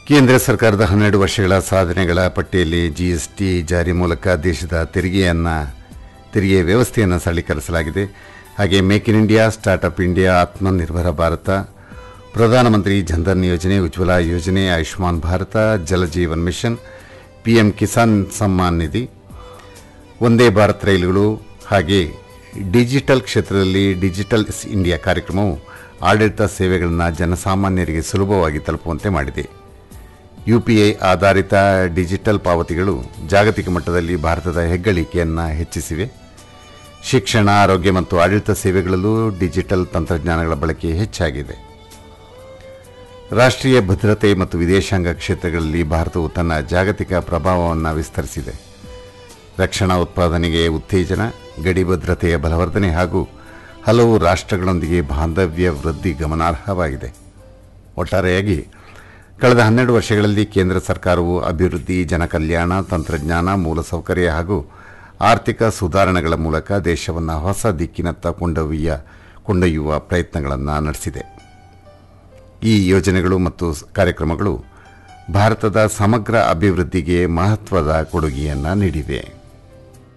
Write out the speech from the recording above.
ಕೇಂದ್ರ ಸರ್ಕಾರದ ಹನ್ನೆರಡು ವರ್ಷಗಳ ಸಾಧನೆಗಳ ಪಟ್ಟಿಯಲ್ಲಿ ಜಿಎಸ್ಟಿ ಜಾರಿ ಮೂಲಕ ದೇಶದ ತೆರಿಗೆಯನ್ನು ತೆರಿಗೆ ವ್ಯವಸ್ಥೆಯನ್ನು ಸರಳೀಕರಿಸಲಾಗಿದೆ ಹಾಗೆ make in India startup India Atmanirbhar Bharat Pradhanmantri Jandhan Yojana Ujjwala Yojana Ayushman Bharat Jaljeevan mission PM Kisan Samman Nidhi ಒಂದೇ ಭಾರತ್ ರೈಲುಗಳು ಹಾಗೆ ಡಿಜಿಟಲ್ ಕ್ಷೇತ್ರದಲ್ಲಿ ಡಿಜಿಟಲ್ ಇಂಡಿಯಾ ಕಾರ್ಯಕ್ರಮವು ಆಡಳಿತ ಸೇವೆಗಳನ್ನು ಜನಸಾಮಾನ್ಯರಿಗೆ ಸುಲಭವಾಗಿ ತಲುಪುವಂತೆ ಮಾಡಿದೆ ಯುಪಿಐ ಆಧಾರಿತ ಡಿಜಿಟಲ್ ಪಾವತಿಗಳು ಜಾಗತಿಕ ಮಟ್ಟದಲ್ಲಿ ಭಾರತದ ಹೆಗ್ಗಳಿಕೆಯನ್ನು ಹೆಚ್ಚಿಸಿವೆ ಶಿಕ್ಷಣ ಆರೋಗ್ಯ ಮತ್ತು ಆಡಳಿತ ಸೇವೆಗಳಲ್ಲೂ ಡಿಜಿಟಲ್ ತಂತ್ರಜ್ಞಾನಗಳ ಬಳಕೆ ಹೆಚ್ಚಾಗಿದೆ ರಾಷ್ಟ್ರೀಯ ಭದ್ರತೆ ಮತ್ತು ವಿದೇಶಾಂಗ ಕ್ಷೇತ್ರಗಳಲ್ಲಿ ಭಾರತವು ತನ್ನ ಜಾಗತಿಕ ಪ್ರಭಾವವನ್ನು ವಿಸ್ತರಿಸಿದೆ ರಕ್ಷಣಾ ಉತ್ಪಾದನೆಗೆ ಉತ್ತೇಜನ ಗಡಿ ಭದ್ರತೆಯ ಬಲವರ್ಧನೆ ಹಾಗೂ ಹಲವು ರಾಷ್ಟ್ರಗಳೊಂದಿಗೆ ಬಾಂಧವ್ಯ ವೃದ್ಧಿ ಗಮನಾರ್ಹವಾಗಿದೆ ಒಟ್ಟಾರೆಯಾಗಿ ಕಳೆದ ಹನ್ನೆರಡು ವರ್ಷಗಳಲ್ಲಿ ಕೇಂದ್ರ ಸರ್ಕಾರವು ಅಭಿವೃದ್ಧಿ ಜನಕಲ್ಯಾಣ ತಂತ್ರಜ್ಞಾನ ಮೂಲಸೌಕರ್ಯ ಹಾಗೂ ಆರ್ಥಿಕ ಸುಧಾರಣೆಗಳ ಮೂಲಕ ದೇಶವನ್ನು ಹೊಸ ದಿಕ್ಕಿನತ್ತ ಕೊಂಡೊಯ್ಯ ಕೊಂಡೊಯ್ಯುವ ಪ್ರಯತ್ನಗಳನ್ನು ನಡೆಸಿದೆ ಈ ಯೋಜನೆಗಳು ಮತ್ತು ಕಾರ್ಯಕ್ರಮಗಳು ಭಾರತದ ಸಮಗ್ರ ಅಭಿವೃದ್ಧಿಗೆ ಮಹತ್ವದ ಕೊಡುಗೆಯನ್ನು ನೀಡಿವೆ